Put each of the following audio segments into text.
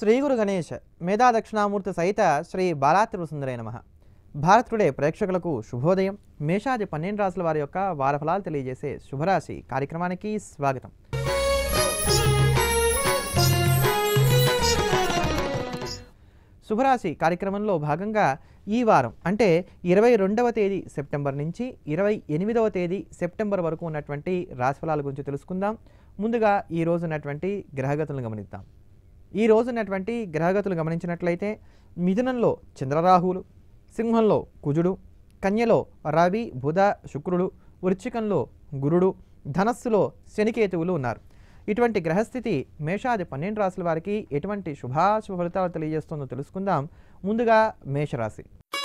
శ్రీ గురు గణేష్ మేధా దక్షిణామూర్తి సహిత శ్రీ బాలాత్రి సుందరే నమ భారత్ టుడే ప్రేక్షకులకు శుభోదయం మేషాది పన్నెండు రాసుల వారి యొక్క వారఫలాలు తెలియజేసే శుభరాశి కార్యక్రమానికి స్వాగతం శుభరాశి కార్యక్రమంలో భాగంగా ఈ వారం అంటే ఇరవై రెండవ తేదీ సెప్టెంబర్ నుంచి ఇరవై ఎనిమిదవ తేదీ సెప్టెంబర్ వరకు ఉన్నటువంటి రాశిఫలాల గురించి తెలుసుకుందాం ముందుగా ఈ రోజు ఉన్నటువంటి గ్రహగతులను గమనిద్దాం ఈ రోజు ఉన్నటువంటి గ్రహగతులు గమనించినట్లయితే మిథునంలో చంద్రరాహువులు సింహంలో కుజుడు కన్యలో రవి బుధ శుక్రుడు వృశ్చికంలో గురుడు ధనస్సులో శనికేతువులు ఉన్నారు ఇటువంటి గ్రహస్థితి మేషాది పన్నెండు రాశుల వారికి ఎటువంటి శుభాశుభ ఫలితాలు తెలియజేస్తుందో తెలుసుకుందాం ముందుగా మేషరాశి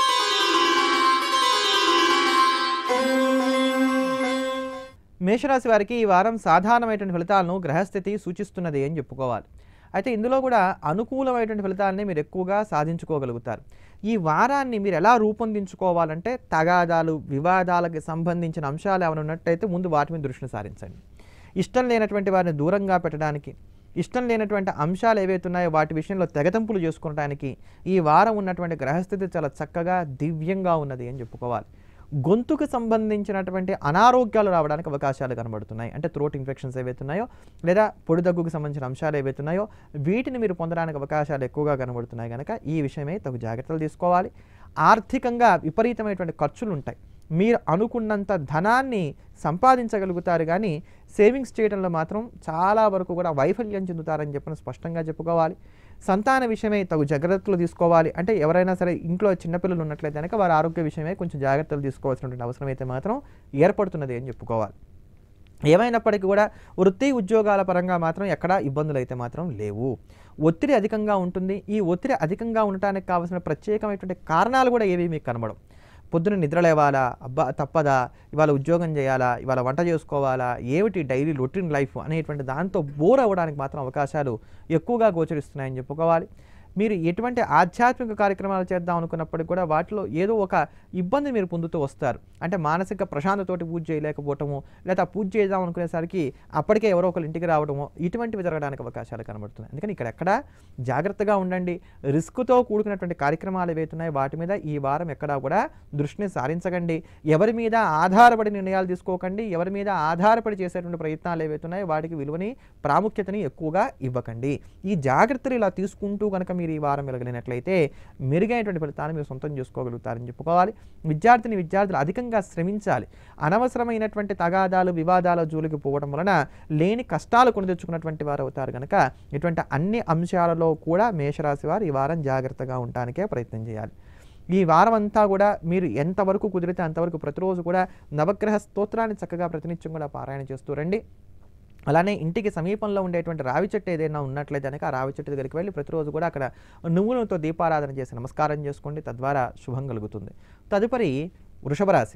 మేషరాశి వారికి ఈ వారం సాధారణమైనటువంటి ఫలితాలను గ్రహస్థితి సూచిస్తున్నది అని చెప్పుకోవాలి అయితే ఇందులో కూడా అనుకూలమైనటువంటి ఫలితాలని మీరు ఎక్కువగా సాధించుకోగలుగుతారు ఈ వారాన్ని మీరు ఎలా రూపొందించుకోవాలంటే తగాదాలు వివాదాలకు సంబంధించిన అంశాలు ఏమైనా ఉన్నట్టయితే ముందు వాటి మీద దృష్టిని సారించండి ఇష్టం లేనటువంటి వారిని దూరంగా పెట్టడానికి ఇష్టం లేనటువంటి అంశాలు ఏవైతే ఉన్నాయో వాటి విషయంలో తెగతంపులు చేసుకోవడానికి ఈ వారం ఉన్నటువంటి గ్రహస్థితి చాలా చక్కగా దివ్యంగా ఉన్నది అని చెప్పుకోవాలి గొంతుకు సంబంధించినటువంటి అనారోగ్యాలు రావడానికి అవకాశాలు కనబడుతున్నాయి అంటే థ్రోట్ ఇన్ఫెక్షన్స్ ఏవైతే ఉన్నాయో లేదా పొడి దగ్గుకు సంబంధించిన అంశాలు ఏవైతే ఉన్నాయో వీటిని మీరు పొందడానికి అవకాశాలు ఎక్కువగా కనబడుతున్నాయి కనుక ఈ విషయమై తగు జాగ్రత్తలు తీసుకోవాలి ఆర్థికంగా విపరీతమైనటువంటి ఖర్చులు ఉంటాయి మీరు అనుకున్నంత ధనాన్ని సంపాదించగలుగుతారు కానీ సేవింగ్స్ చేయడంలో మాత్రం చాలా వరకు కూడా వైఫల్యం చెందుతారని చెప్పిన స్పష్టంగా చెప్పుకోవాలి సంతాన విషయమై తగు జాగ్రత్తలు తీసుకోవాలి అంటే ఎవరైనా సరే ఇంట్లో చిన్నపిల్లలు ఉన్నట్లయితే కనుక వారి ఆరోగ్య విషయమై కొంచెం జాగ్రత్తలు తీసుకోవాల్సినటువంటి అవసరం అయితే మాత్రం ఏర్పడుతున్నది అని చెప్పుకోవాలి ఏమైనప్పటికీ కూడా వృత్తి ఉద్యోగాల పరంగా మాత్రం ఎక్కడా ఇబ్బందులు అయితే మాత్రం లేవు ఒత్తిడి అధికంగా ఉంటుంది ఈ ఒత్తిడి అధికంగా ఉండటానికి కావాల్సిన ప్రత్యేకమైనటువంటి కారణాలు కూడా ఏవి మీకు కనబడం పొద్దున నిద్ర లేవాలా అబ్బా తప్పదా ఇవాళ ఉద్యోగం చేయాలా ఇవాళ వంట చేసుకోవాలా ఏమిటి డైలీ రొటీన్ లైఫ్ అనేటువంటి దాంతో బోర్ అవ్వడానికి మాత్రం అవకాశాలు ఎక్కువగా గోచరిస్తున్నాయని చెప్పుకోవాలి మీరు ఎటువంటి ఆధ్యాత్మిక కార్యక్రమాలు చేద్దాం అనుకున్నప్పటికీ కూడా వాటిలో ఏదో ఒక ఇబ్బంది మీరు పొందుతూ వస్తారు అంటే మానసిక ప్రశాంతతోటి పూజ చేయలేకపోవటము లేదా పూజ చేద్దాం అనుకునేసరికి అప్పటికే ఎవరో ఒకరు ఇంటికి రావడము ఇటువంటివి జరగడానికి అవకాశాలు కనబడుతున్నాయి అందుకని ఇక్కడ ఎక్కడ జాగ్రత్తగా ఉండండి రిస్క్తో కూడుకున్నటువంటి కార్యక్రమాలు ఏవైతున్నాయో వాటి మీద ఈ వారం ఎక్కడా కూడా దృష్టిని సారించకండి ఎవరి మీద ఆధారపడి నిర్ణయాలు తీసుకోకండి ఎవరి మీద ఆధారపడి చేసేటువంటి ప్రయత్నాలు ఏవైతున్నాయో వాటికి విలువని ప్రాముఖ్యతని ఎక్కువగా ఇవ్వకండి ఈ జాగ్రత్తలు ఇలా తీసుకుంటూ కనుక మీరు ఈ వారం వెలగలిగినట్లయితే మెరుగైనటువంటి ఫలితాన్ని మీరు సొంతం చేసుకోగలుగుతారని చెప్పుకోవాలి విద్యార్థిని విద్యార్థులు అధికంగా శ్రమించాలి అనవసరమైనటువంటి తగాదాలు వివాదాల జోలికి పోవడం వలన లేని కష్టాలు కొని తెచ్చుకున్నటువంటి వారు అవుతారు కనుక ఇటువంటి అన్ని అంశాలలో కూడా మేషరాశి వారు ఈ వారం జాగ్రత్తగా ఉండటానికే ప్రయత్నం చేయాలి ఈ వారం అంతా కూడా మీరు ఎంతవరకు కుదిరితే అంతవరకు ప్రతిరోజు కూడా నవగ్రహ స్తోత్రాన్ని చక్కగా ప్రతినిత్యం కూడా పారాయణ చేస్తూ రండి అలానే ఇంటికి సమీపంలో ఉండేటువంటి రావి చెట్టు ఏదైనా ఉన్నట్లయితే కనుక ఆ రావి చెట్టు దగ్గరికి వెళ్ళి ప్రతిరోజు కూడా అక్కడ నువ్వులతో దీపారాధన చేసి నమస్కారం చేసుకోండి తద్వారా శుభం కలుగుతుంది తదుపరి వృషభ రాశి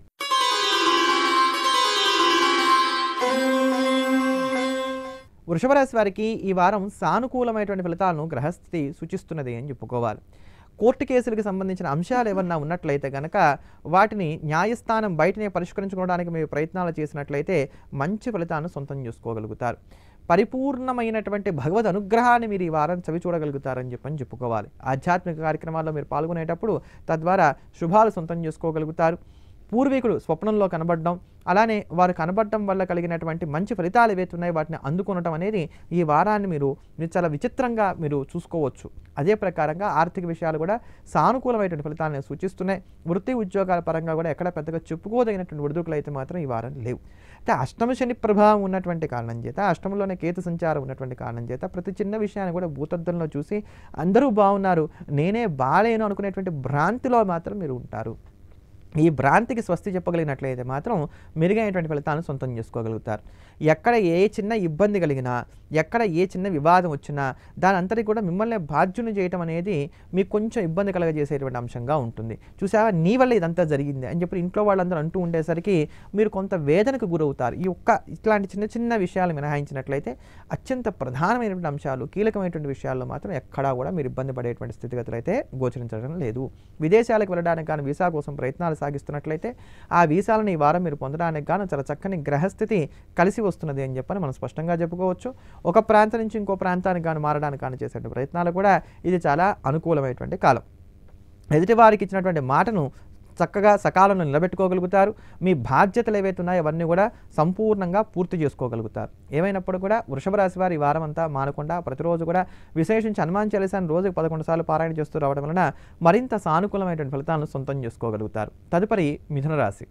వృషభ రాశి వారికి ఈ వారం సానుకూలమైనటువంటి ఫలితాలను గ్రహస్థితి సూచిస్తున్నది అని చెప్పుకోవాలి కోర్టు కేసులకు సంబంధించిన అంశాలు ఏమన్నా ఉన్నట్లయితే కనుక వాటిని న్యాయస్థానం బయటనే పరిష్కరించుకోవడానికి మీరు ప్రయత్నాలు చేసినట్లయితే మంచి ఫలితాలను సొంతం చేసుకోగలుగుతారు పరిపూర్ణమైనటువంటి భగవద్ అనుగ్రహాన్ని మీరు ఈ వారం చవి చూడగలుగుతారని చెప్పని చెప్పుకోవాలి ఆధ్యాత్మిక కార్యక్రమాల్లో మీరు పాల్గొనేటప్పుడు తద్వారా శుభాలు సొంతం చేసుకోగలుగుతారు పూర్వీకులు స్వప్నంలో కనబడడం అలానే వారు కనబడడం వల్ల కలిగినటువంటి మంచి ఫలితాలు ఏవైతే ఉన్నాయో వాటిని అందుకొనడం అనేది ఈ వారాన్ని మీరు మీరు చాలా విచిత్రంగా మీరు చూసుకోవచ్చు అదే ప్రకారంగా ఆర్థిక విషయాలు కూడా సానుకూలమైనటువంటి ఫలితాలను సూచిస్తున్నాయి వృత్తి ఉద్యోగాల పరంగా కూడా ఎక్కడ పెద్దగా చెప్పుకోదగినటువంటి ఒడిదుడుకులు అయితే మాత్రం ఈ వారం లేవు అయితే అష్టమ శని ప్రభావం ఉన్నటువంటి కారణం చేత అష్టమంలోనే కేతు సంచారం ఉన్నటువంటి కారణం చేత ప్రతి చిన్న విషయాన్ని కూడా భూతద్దంలో చూసి అందరూ బాగున్నారు నేనే బాలేను అనుకునేటువంటి భ్రాంతిలో మాత్రం మీరు ఉంటారు ఈ భ్రాంతికి స్వస్తి చెప్పగలిగినట్లయితే మాత్రం మెరుగైనటువంటి ఫలితాలను సొంతం చేసుకోగలుగుతారు ఎక్కడ ఏ చిన్న ఇబ్బంది కలిగినా ఎక్కడ ఏ చిన్న వివాదం వచ్చినా దాని అంతటి కూడా మిమ్మల్ని బాధ్యుని చేయటం అనేది మీకు కొంచెం ఇబ్బంది కలగజేసేటువంటి అంశంగా ఉంటుంది చూసావా నీ వల్ల ఇదంతా జరిగింది అని చెప్పి ఇంట్లో వాళ్ళందరూ అంటూ ఉండేసరికి మీరు కొంత వేదనకు గురవుతారు ఈ ఒక్క ఇట్లాంటి చిన్న చిన్న విషయాలు మినహాయించినట్లయితే అత్యంత ప్రధానమైనటువంటి అంశాలు కీలకమైనటువంటి విషయాల్లో మాత్రం ఎక్కడా కూడా మీరు ఇబ్బంది పడేటువంటి స్థితిగతులు అయితే గోచరించడం లేదు విదేశాలకు వెళ్ళడానికి కానీ వీసా కోసం ప్రయత్నాలు కొనసాగిస్తున్నట్లయితే ఆ వీసాలను ఈ వారం మీరు పొందడానికి గాను చాలా చక్కని గ్రహస్థితి కలిసి వస్తున్నది అని చెప్పని మనం స్పష్టంగా చెప్పుకోవచ్చు ఒక ప్రాంతం నుంచి ఇంకో ప్రాంతానికి గాను మారడానికి గాను చేసే ప్రయత్నాలు కూడా ఇది చాలా అనుకూలమైనటువంటి కాలం ఎదుటి వారికి ఇచ్చినటువంటి మాటను చక్కగా సకాలంలో నిలబెట్టుకోగలుగుతారు మీ బాధ్యతలు ఏవైతే ఉన్నాయో అవన్నీ కూడా సంపూర్ణంగా పూర్తి చేసుకోగలుగుతారు ఏమైనప్పుడు కూడా వృషభ రాశి వారి ఈ వారం అంతా మానకుండా ప్రతిరోజు కూడా విశేషించి హనుమాన్ చాలీసాన్ని రోజుకు పదకొండు సార్లు పారాయణ చేస్తూ రావడం వలన మరింత సానుకూలమైనటువంటి ఫలితాలను సొంతం చేసుకోగలుగుతారు తదుపరి మిథున రాశి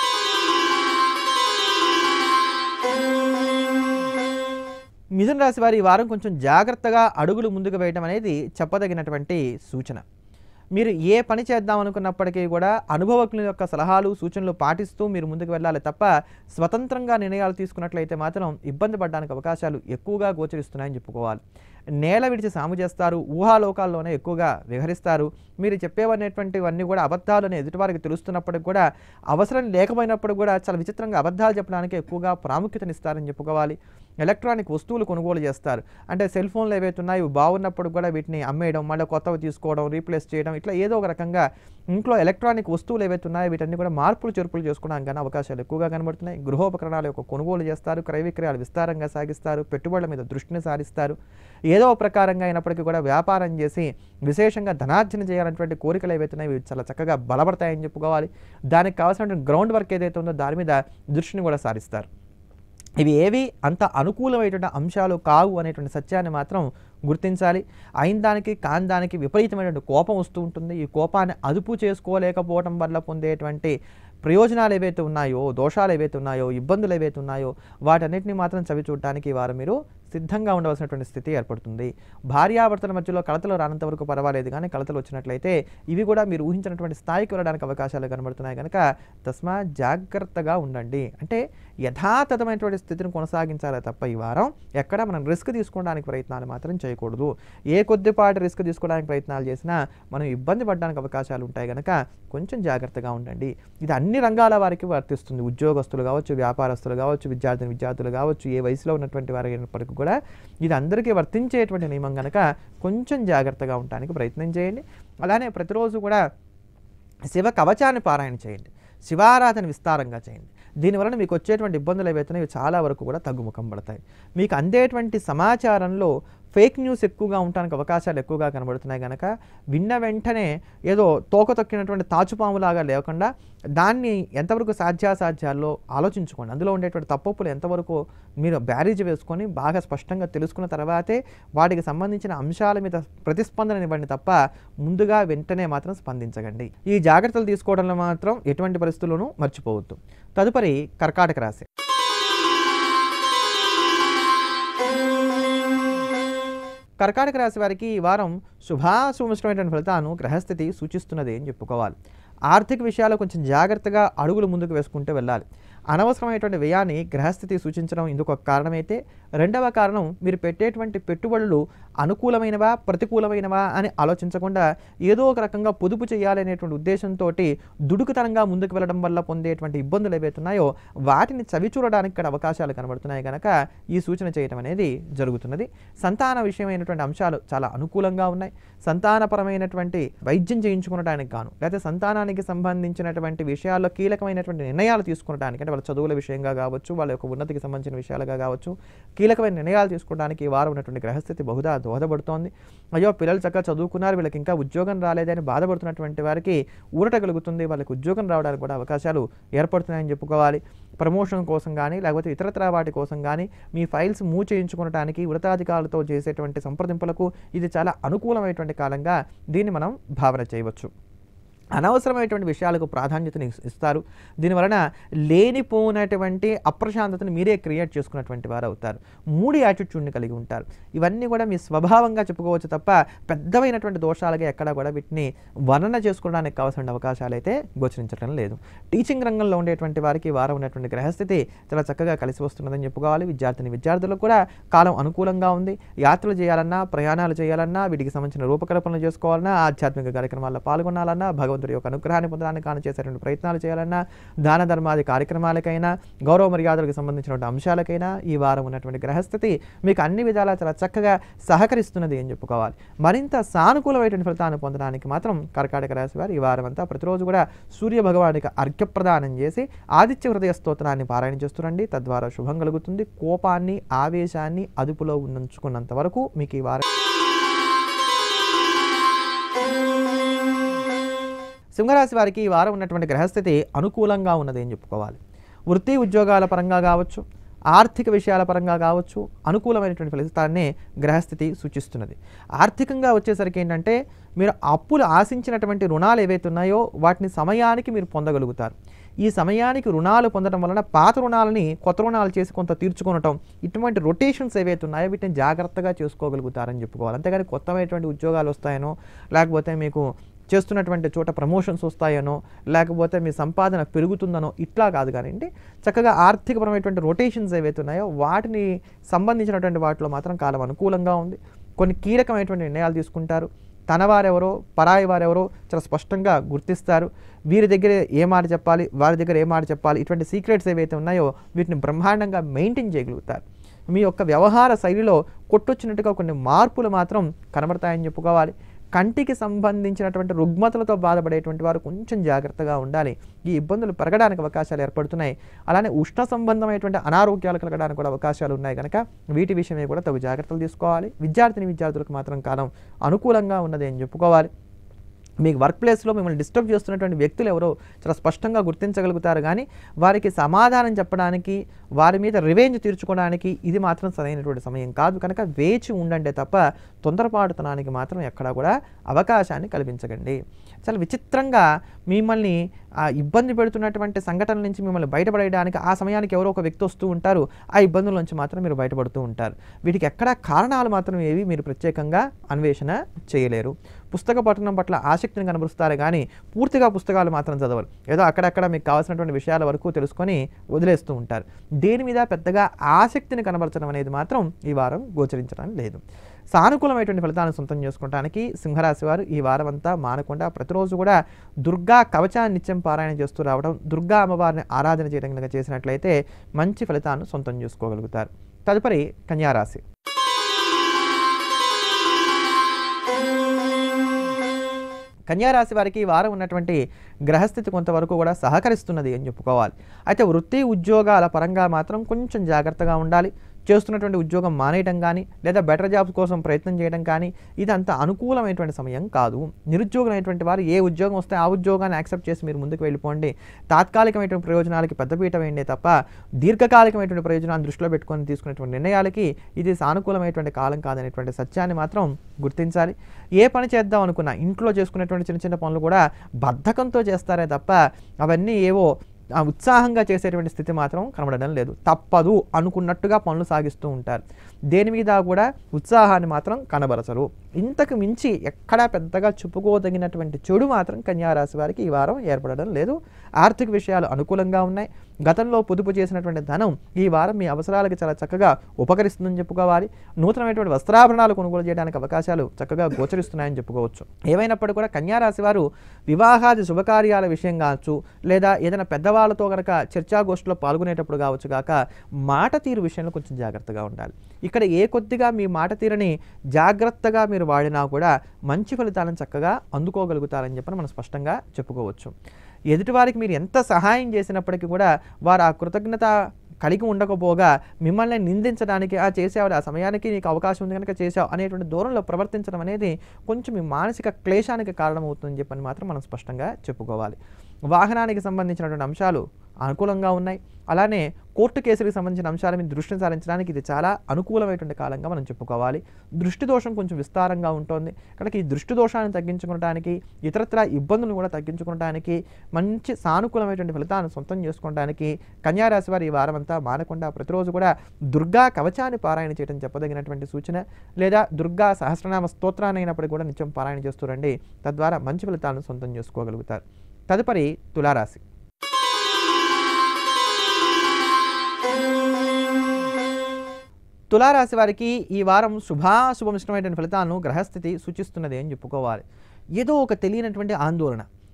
మిథున రాశి వారి ఈ వారం కొంచెం జాగ్రత్తగా అడుగులు ముందుకు వేయడం అనేది చెప్పదగినటువంటి సూచన మీరు ఏ పని చేద్దాం అనుకున్నప్పటికీ కూడా అనుభవకుల యొక్క సలహాలు సూచనలు పాటిస్తూ మీరు ముందుకు వెళ్ళాలి తప్ప స్వతంత్రంగా నిర్ణయాలు తీసుకున్నట్లయితే మాత్రం ఇబ్బంది పడడానికి అవకాశాలు ఎక్కువగా గోచరిస్తున్నాయని చెప్పుకోవాలి నేల విడిచి సాము చేస్తారు ఊహాలోకాల్లోనే ఎక్కువగా విహరిస్తారు మీరు చెప్పేవనేటువంటివన్నీ కూడా అబద్ధాలని ఎదుటివారికి తెలుస్తున్నప్పటికి కూడా అవసరం లేకపోయినప్పుడు కూడా చాలా విచిత్రంగా అబద్ధాలు చెప్పడానికి ఎక్కువగా ప్రాముఖ్యతనిస్తారని చెప్పుకోవాలి ఎలక్ట్రానిక్ వస్తువులు కొనుగోలు చేస్తారు అంటే సెల్ ఫోన్లు ఏవైతే ఉన్నాయో ఇవి బాగున్నప్పుడు కూడా వీటిని అమ్మేయడం మళ్ళీ కొత్తవి తీసుకోవడం రీప్లేస్ చేయడం ఇట్లా ఏదో ఒక రకంగా ఇంట్లో ఎలక్ట్రానిక్ వస్తువులు ఏవైతే ఉన్నాయో వీటన్ని కూడా మార్పులు చేర్పులు చేసుకోవడానికి కానీ అవకాశాలు ఎక్కువగా కనబడుతున్నాయి గృహోపకరణాల యొక్క కొనుగోలు చేస్తారు క్రయ విక్రయాలు విస్తారంగా సాగిస్తారు పెట్టుబడుల మీద దృష్టిని సారిస్తారు ఏదో ఒక ప్రకారంగా అయినప్పటికీ కూడా వ్యాపారం చేసి విశేషంగా ధనార్జన చేయాలనేటువంటి కోరికలు ఏవైతే ఉన్నాయో ఇవి చాలా చక్కగా బలపడతాయని చెప్పుకోవాలి దానికి కావాల్సినటువంటి గ్రౌండ్ వర్క్ ఏదైతే ఉందో దాని మీద దృష్టిని కూడా సారిస్తారు ఇవి ఏవి అంత అనుకూలమైనటువంటి అంశాలు కావు అనేటువంటి సత్యాన్ని మాత్రం గుర్తించాలి అయిన దానికి కాని దానికి విపరీతమైనటువంటి కోపం వస్తూ ఉంటుంది ఈ కోపాన్ని అదుపు చేసుకోలేకపోవడం వల్ల పొందేటువంటి ప్రయోజనాలు ఏవైతే ఉన్నాయో దోషాలు ఏవైతే ఉన్నాయో ఇబ్బందులు ఏవైతే ఉన్నాయో వాటన్నిటిని మాత్రం చవి చూడటానికి వారు మీరు సిద్ధంగా ఉండవలసినటువంటి స్థితి ఏర్పడుతుంది భార్యాభర్తల మధ్యలో కలతలు రానంత వరకు పర్వాలేదు కానీ కలతలు వచ్చినట్లయితే ఇవి కూడా మీరు ఊహించినటువంటి స్థాయికి వెళ్ళడానికి అవకాశాలు కనబడుతున్నాయి కనుక తస్మా జాగ్రత్తగా ఉండండి అంటే యథాతథమైనటువంటి స్థితిని కొనసాగించాలే తప్ప ఈ వారం ఎక్కడ మనం రిస్క్ తీసుకోవడానికి ప్రయత్నాలు మాత్రం చేయకూడదు ఏ కొద్దిపాటి రిస్క్ తీసుకోవడానికి ప్రయత్నాలు చేసినా మనం ఇబ్బంది పడడానికి అవకాశాలు ఉంటాయి కనుక కొంచెం జాగ్రత్తగా ఉండండి ఇది అన్ని రంగాల వారికి వర్తిస్తుంది ఉద్యోగస్తులు కావచ్చు వ్యాపారస్తులు కావచ్చు విద్యార్థిని విద్యార్థులు కావచ్చు ఏ వయసులో ఉన్నటువంటి వారు అయినప్పటికీ కూడా ఇది అందరికీ వర్తించేటువంటి నియమం కనుక కొంచెం జాగ్రత్తగా ఉండడానికి ప్రయత్నం చేయండి అలానే ప్రతిరోజు కూడా శివ కవచాన్ని పారాయణ చేయండి శివారాధన విస్తారంగా చేయండి దీనివలన మీకు వచ్చేటువంటి ఇబ్బందులు ఏవైతున్నాయో ఇవి చాలా వరకు కూడా తగ్గుముఖం పడతాయి మీకు అందేటువంటి సమాచారంలో ఫేక్ న్యూస్ ఎక్కువగా ఉండడానికి అవకాశాలు ఎక్కువగా కనబడుతున్నాయి కనుక విన్న వెంటనే ఏదో తోక తొక్కినటువంటి తాచుపాములాగా లేకుండా దాన్ని ఎంతవరకు సాధ్యాసాధ్యాల్లో ఆలోచించుకోండి అందులో ఉండేటువంటి తప్పొప్పులు ఎంతవరకు మీరు బ్యారేజ్ వేసుకొని బాగా స్పష్టంగా తెలుసుకున్న తర్వాతే వాటికి సంబంధించిన అంశాల మీద ప్రతిస్పందననివ్వండి తప్ప ముందుగా వెంటనే మాత్రం స్పందించకండి ఈ జాగ్రత్తలు తీసుకోవడంలో మాత్రం ఎటువంటి పరిస్థితుల్లోనూ మర్చిపోవద్దు తదుపరి కర్కాటక రాశి కర్కాటక రాశి వారికి ఈ వారం శుభాశుభమైనటువంటి ఫలితాలను గ్రహస్థితి సూచిస్తున్నది అని చెప్పుకోవాలి ఆర్థిక విషయాల్లో కొంచెం జాగ్రత్తగా అడుగులు ముందుకు వేసుకుంటూ వెళ్ళాలి అనవసరమైనటువంటి వ్యయాన్ని గ్రహస్థితి సూచించడం ఇందుకు ఒక కారణమైతే రెండవ కారణం మీరు పెట్టేటువంటి పెట్టుబడులు అనుకూలమైనవా ప్రతికూలమైనవా అని ఆలోచించకుండా ఏదో ఒక రకంగా పొదుపు చేయాలి అనేటువంటి ఉద్దేశంతో దుడుకుతనంగా ముందుకు వెళ్ళడం వల్ల పొందేటువంటి ఇబ్బందులు ఏవైతే ఉన్నాయో వాటిని చవిచూడడానికి ఇక్కడ అవకాశాలు కనబడుతున్నాయి కనుక ఈ సూచన చేయడం అనేది జరుగుతున్నది సంతాన విషయమైనటువంటి అంశాలు చాలా అనుకూలంగా ఉన్నాయి సంతానపరమైనటువంటి వైద్యం చేయించుకునడానికి గాను లేకపోతే సంతానానికి సంబంధించినటువంటి విషయాల్లో కీలకమైనటువంటి నిర్ణయాలు తీసుకునడానికి అంటే వాళ్ళ చదువుల విషయంగా కావచ్చు వాళ్ళ యొక్క ఉన్నతికి సంబంధించిన విషయాలుగా కావచ్చు కీలకమైన నిర్ణయాలు తీసుకోవడానికి ఈ వారం ఉన్నటువంటి గ్రహస్థితి బహుదా దోహదపడుతోంది అయ్యో పిల్లలు చక్కగా చదువుకున్నారు వీళ్ళకి ఇంకా ఉద్యోగం రాలేదని బాధపడుతున్నటువంటి వారికి ఊరట కలుగుతుంది వాళ్ళకి ఉద్యోగం రావడానికి కూడా అవకాశాలు ఏర్పడుతున్నాయని చెప్పుకోవాలి ప్రమోషన్ కోసం కానీ లేకపోతే ఇతరతర వాటి కోసం కానీ మీ ఫైల్స్ మూవ్ చేయించుకోవడానికి ఉన్నతాధికారులతో చేసేటువంటి సంప్రదింపులకు ఇది చాలా అనుకూలమైనటువంటి కాలంగా దీన్ని మనం భావన చేయవచ్చు అనవసరమైనటువంటి విషయాలకు ప్రాధాన్యతని ఇస్- ఇస్తారు దీనివలన లేనిపోయినటువంటి అప్రశాంతతను మీరే క్రియేట్ చేసుకున్నటువంటి వారు అవుతారు మూడు యాటిట్యూడ్ని కలిగి ఉంటారు ఇవన్నీ కూడా మీ స్వభావంగా చెప్పుకోవచ్చు తప్ప పెద్దవైనటువంటి దోషాలుగా ఎక్కడా కూడా వీటిని వర్ణన చేసుకోవడానికి కావాల్సిన అవకాశాలు అయితే గోచరించడం లేదు టీచింగ్ రంగంలో ఉండేటువంటి వారికి ఈ వారం ఉన్నటువంటి గ్రహస్థితి చాలా చక్కగా కలిసి వస్తున్నదని చెప్పుకోవాలి విద్యార్థిని విద్యార్థులకు కూడా కాలం అనుకూలంగా ఉంది యాత్రలు చేయాలన్నా ప్రయాణాలు చేయాలన్నా వీటికి సంబంధించిన రూపకల్పనలు చేసుకోవాలన్నా ఆధ్యాత్మిక కార్యక్రమాల్లో పాల్గొనాలన్నా భగవద్ భగవంతుడి యొక్క అనుగ్రహాన్ని పొందడానికి కాను చేసేటువంటి ప్రయత్నాలు చేయాలన్నా దాన ధర్మాది కార్యక్రమాలకైనా గౌరవ మర్యాదలకు సంబంధించినటువంటి అంశాలకైనా ఈ వారం ఉన్నటువంటి గ్రహస్థితి మీకు అన్ని విధాలా చాలా చక్కగా సహకరిస్తున్నది అని చెప్పుకోవాలి మరింత సానుకూలమైనటువంటి ఫలితాన్ని పొందడానికి మాత్రం కర్కాటక రాశి వారు ఈ వారం అంతా ప్రతిరోజు కూడా సూర్య భగవానికి అర్ఘ్యప్రదానం చేసి ఆదిత్య హృదయ స్తోత్రాన్ని పారాయణ చేస్తురండి తద్వారా శుభం కలుగుతుంది కోపాన్ని ఆవేశాన్ని అదుపులో ఉంచుకున్నంత వరకు మీకు ఈ వారం సింహరాశి వారికి ఈ వారం ఉన్నటువంటి గ్రహస్థితి అనుకూలంగా ఉన్నది అని చెప్పుకోవాలి వృత్తి ఉద్యోగాల పరంగా కావచ్చు ఆర్థిక విషయాల పరంగా కావచ్చు అనుకూలమైనటువంటి ఫలితాన్ని గ్రహస్థితి సూచిస్తున్నది ఆర్థికంగా వచ్చేసరికి ఏంటంటే మీరు అప్పులు ఆశించినటువంటి రుణాలు ఏవైతే ఉన్నాయో వాటిని సమయానికి మీరు పొందగలుగుతారు ఈ సమయానికి రుణాలు పొందడం వలన పాత రుణాలని కొత్త రుణాలు చేసి కొంత తీర్చుకొనటం ఇటువంటి రొటేషన్స్ ఏవైతే ఉన్నాయో వీటిని జాగ్రత్తగా చేసుకోగలుగుతారని చెప్పుకోవాలి అంతేగాని కొత్తమైనటువంటి ఉద్యోగాలు వస్తాయనో లేకపోతే మీకు చేస్తున్నటువంటి చోట ప్రమోషన్స్ వస్తాయనో లేకపోతే మీ సంపాదన పెరుగుతుందనో ఇట్లా కాదు కానివ్వండి చక్కగా ఆర్థికపరమైనటువంటి రొటేషన్స్ ఏవైతే ఉన్నాయో వాటిని సంబంధించినటువంటి వాటిలో మాత్రం కాలం అనుకూలంగా ఉంది కొన్ని కీలకమైనటువంటి నిర్ణయాలు తీసుకుంటారు తన వారెవరో పరాయి వారెవరో చాలా స్పష్టంగా గుర్తిస్తారు వీరి దగ్గర ఏ మాట చెప్పాలి వారి దగ్గర ఏ మాట చెప్పాలి ఇటువంటి సీక్రెట్స్ ఏవైతే ఉన్నాయో వీటిని బ్రహ్మాండంగా మెయింటైన్ చేయగలుగుతారు మీ యొక్క వ్యవహార శైలిలో కొట్టొచ్చినట్టుగా కొన్ని మార్పులు మాత్రం కనబడతాయని చెప్పుకోవాలి కంటికి సంబంధించినటువంటి రుగ్మతలతో బాధపడేటువంటి వారు కొంచెం జాగ్రత్తగా ఉండాలి ఈ ఇబ్బందులు పెరగడానికి అవకాశాలు ఏర్పడుతున్నాయి అలానే ఉష్ణ సంబంధమైనటువంటి అనారోగ్యాలు కలగడానికి కూడా అవకాశాలు ఉన్నాయి కనుక వీటి విషయమే కూడా తగు జాగ్రత్తలు తీసుకోవాలి విద్యార్థిని విద్యార్థులకు మాత్రం కాలం అనుకూలంగా ఉన్నది అని చెప్పుకోవాలి మీకు వర్క్ ప్లేస్లో మిమ్మల్ని డిస్టర్బ్ చేస్తున్నటువంటి వ్యక్తులు ఎవరో చాలా స్పష్టంగా గుర్తించగలుగుతారు కానీ వారికి సమాధానం చెప్పడానికి వారి మీద రివెంజ్ తీర్చుకోవడానికి ఇది మాత్రం సరైనటువంటి సమయం కాదు కనుక వేచి ఉండండి తప్ప తొందరపాటుతనానికి మాత్రం ఎక్కడా కూడా అవకాశాన్ని కల్పించకండి చాలా విచిత్రంగా మిమ్మల్ని ఆ ఇబ్బంది పెడుతున్నటువంటి సంఘటనల నుంచి మిమ్మల్ని బయటపడేయడానికి ఆ సమయానికి ఎవరో ఒక వ్యక్తి వస్తూ ఉంటారు ఆ ఇబ్బందుల నుంచి మాత్రం మీరు బయటపడుతూ ఉంటారు వీటికి ఎక్కడా కారణాలు మాత్రం ఏవి మీరు ప్రత్యేకంగా అన్వేషణ చేయలేరు పుస్తక పఠనం పట్ల ఆసక్తిని కనబరుస్తారు కానీ పూర్తిగా పుస్తకాలు మాత్రం చదవరు ఏదో అక్కడక్కడ మీకు కావాల్సినటువంటి విషయాల వరకు తెలుసుకొని వదిలేస్తూ ఉంటారు దేని మీద పెద్దగా ఆసక్తిని కనబరచడం అనేది మాత్రం ఈ వారం గోచరించడం లేదు సానుకూలమైనటువంటి ఫలితాలను సొంతం చేసుకోవడానికి సింహరాశి వారు ఈ వారం అంతా మానకుండా ప్రతిరోజు కూడా దుర్గా కవచాన్ని నిత్యం పారాయణ చేస్తూ రావడం దుర్గా అమ్మవారిని ఆరాధన చేయడం కనుక చేసినట్లయితే మంచి ఫలితాలను సొంతం చేసుకోగలుగుతారు తదుపరి కన్యారాశి కన్యారాశి వారికి ఈ వారం ఉన్నటువంటి గ్రహస్థితి కొంతవరకు కూడా సహకరిస్తున్నది అని చెప్పుకోవాలి అయితే వృత్తి ఉద్యోగాల పరంగా మాత్రం కొంచెం జాగ్రత్తగా ఉండాలి చేస్తున్నటువంటి ఉద్యోగం మానేయడం కానీ లేదా బెటర్ జాబ్స్ కోసం ప్రయత్నం చేయడం కానీ ఇది అంత అనుకూలమైనటువంటి సమయం కాదు నిరుద్యోగులైనటువంటి వారు ఏ ఉద్యోగం వస్తే ఆ ఉద్యోగాన్ని యాక్సెప్ట్ చేసి మీరు ముందుకు వెళ్ళిపోండి తాత్కాలికమైనటువంటి ప్రయోజనాలకి పెద్దపీట వేయండి తప్ప దీర్ఘకాలికమైనటువంటి ప్రయోజనాన్ని దృష్టిలో పెట్టుకొని తీసుకునేటువంటి నిర్ణయాలకి ఇది సానుకూలమైనటువంటి కాలం కాదనేటువంటి సత్యాన్ని మాత్రం గుర్తించాలి ఏ పని చేద్దాం అనుకున్నా ఇంట్లో చేసుకునేటువంటి చిన్న చిన్న పనులు కూడా బద్ధకంతో చేస్తారే తప్ప అవన్నీ ఏవో ఆ ఉత్సాహంగా చేసేటువంటి స్థితి మాత్రం కనబడడం లేదు తప్పదు అనుకున్నట్టుగా పనులు సాగిస్తూ ఉంటారు దేని మీద కూడా ఉత్సాహాన్ని మాత్రం కనబరచరు ఇంతకు మించి ఎక్కడా పెద్దగా చెప్పుకోదగినటువంటి చెడు మాత్రం కన్యారాశి వారికి ఈ వారం ఏర్పడడం లేదు ఆర్థిక విషయాలు అనుకూలంగా ఉన్నాయి గతంలో పొదుపు చేసినటువంటి ధనం ఈ వారం మీ అవసరాలకు చాలా చక్కగా ఉపకరిస్తుందని చెప్పుకోవాలి నూతనమైనటువంటి వస్త్రాభరణాలు కొనుగోలు చేయడానికి అవకాశాలు చక్కగా గోచరిస్తున్నాయని చెప్పుకోవచ్చు ఏమైనప్పటికీ కూడా కన్యారాశి వారు వివాహాది శుభకార్యాల విషయం కావచ్చు లేదా ఏదైనా పెద్దవాళ్ళతో కనుక చర్చాగోష్ఠిలో పాల్గొనేటప్పుడు కావచ్చు కాక మాట తీరు విషయంలో కొంచెం జాగ్రత్తగా ఉండాలి ఇక్కడ ఏ కొద్దిగా మీ మాట తీరని జాగ్రత్తగా మీరు వాడినా కూడా మంచి ఫలితాలను చక్కగా అందుకోగలుగుతారని చెప్పని మనం స్పష్టంగా చెప్పుకోవచ్చు ఎదుటివారికి మీరు ఎంత సహాయం చేసినప్పటికీ కూడా వారు ఆ కృతజ్ఞత కలిగి ఉండకపోగా మిమ్మల్ని నిందించడానికి ఆ చేసావు ఆ సమయానికి నీకు అవకాశం ఉంది కనుక చేసావు అనేటువంటి దూరంలో ప్రవర్తించడం అనేది కొంచెం మీ మానసిక క్లేశానికి కారణమవుతుందని చెప్పని మాత్రం మనం స్పష్టంగా చెప్పుకోవాలి వాహనానికి సంబంధించినటువంటి అంశాలు అనుకూలంగా ఉన్నాయి అలానే కోర్టు కేసులకు సంబంధించిన అంశాల మీద దృష్టిని సారించడానికి ఇది చాలా అనుకూలమైనటువంటి కాలంగా మనం చెప్పుకోవాలి దృష్టి దోషం కొంచెం విస్తారంగా ఉంటుంది కనుక ఈ దృష్టి దోషాన్ని తగ్గించుకోవడానికి ఇతరత్ర ఇబ్బందులను కూడా తగ్గించుకోవడానికి మంచి సానుకూలమైనటువంటి ఫలితాలను సొంతం చేసుకోవడానికి కన్యారాశి వారు ఈ వారం అంతా మానకుండా ప్రతిరోజు కూడా దుర్గా కవచాన్ని పారాయణ చేయడం చెప్పదగినటువంటి సూచన లేదా దుర్గా సహస్రనామ స్తోత్రాన్ని అయినప్పటికీ కూడా నిత్యం పారాయణ చేస్తూ రండి తద్వారా మంచి ఫలితాలను సొంతం చేసుకోగలుగుతారు తదుపరి తులారాశి తులారాశి వారికి ఈ వారం శుభాశుభమిష్టమైనటువంటి ఫలితాలను గ్రహస్థితి సూచిస్తున్నది అని చెప్పుకోవాలి ఏదో ఒక తెలియనటువంటి ఆందోళన